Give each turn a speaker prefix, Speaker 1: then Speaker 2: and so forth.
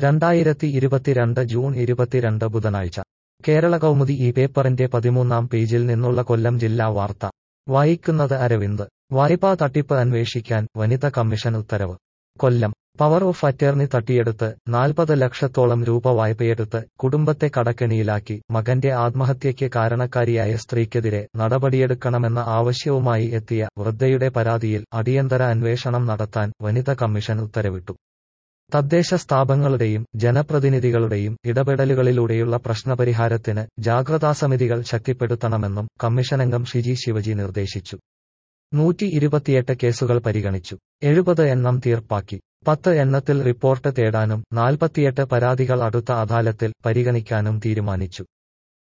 Speaker 1: രണ്ടായിരത്തി ഇരുപത്തിരണ്ട് ജൂൺ ഇരുപത്തിരണ്ട് ബുധനാഴ്ച കേരള കൗമുദി ഈ പേപ്പറിന്റെ പതിമൂന്നാം പേജിൽ നിന്നുള്ള കൊല്ലം ജില്ലാ വാർത്ത വായിക്കുന്നത് അരവിന്ദ് വായ്പാ തട്ടിപ്പ് അന്വേഷിക്കാൻ വനിത കമ്മീഷൻ ഉത്തരവ് കൊല്ലം പവർ ഓഫ് അറ്റേർണി തട്ടിയെടുത്ത് നാൽപ്പത് ലക്ഷത്തോളം രൂപ വായ്പയെടുത്ത് കുടുംബത്തെ കടക്കെണിയിലാക്കി മകന്റെ ആത്മഹത്യയ്ക്ക് കാരണക്കാരിയായ സ്ത്രീക്കെതിരെ നടപടിയെടുക്കണമെന്ന ആവശ്യവുമായി എത്തിയ വൃദ്ധയുടെ പരാതിയിൽ അടിയന്തര അന്വേഷണം നടത്താൻ വനിത കമ്മീഷൻ ഉത്തരവിട്ടു തദ്ദേശ സ്ഥാപങ്ങളുടെയും ജനപ്രതിനിധികളുടെയും ഇടപെടലുകളിലൂടെയുള്ള പ്രശ്നപരിഹാരത്തിന് ജാഗ്രതാസമിതികൾ ശക്തിപ്പെടുത്തണമെന്നും കമ്മീഷനംഗം ഷിജി ശിവജി നിർദ്ദേശിച്ചു നൂറ്റി ഇരുപത്തിയെട്ട് കേസുകൾ പരിഗണിച്ചു എഴുപത് എണ്ണം തീർപ്പാക്കി പത്ത് എണ്ണത്തിൽ റിപ്പോർട്ട് തേടാനും നാൽപ്പത്തിയെട്ട് പരാതികൾ അടുത്ത അദാലത്തിൽ പരിഗണിക്കാനും തീരുമാനിച്ചു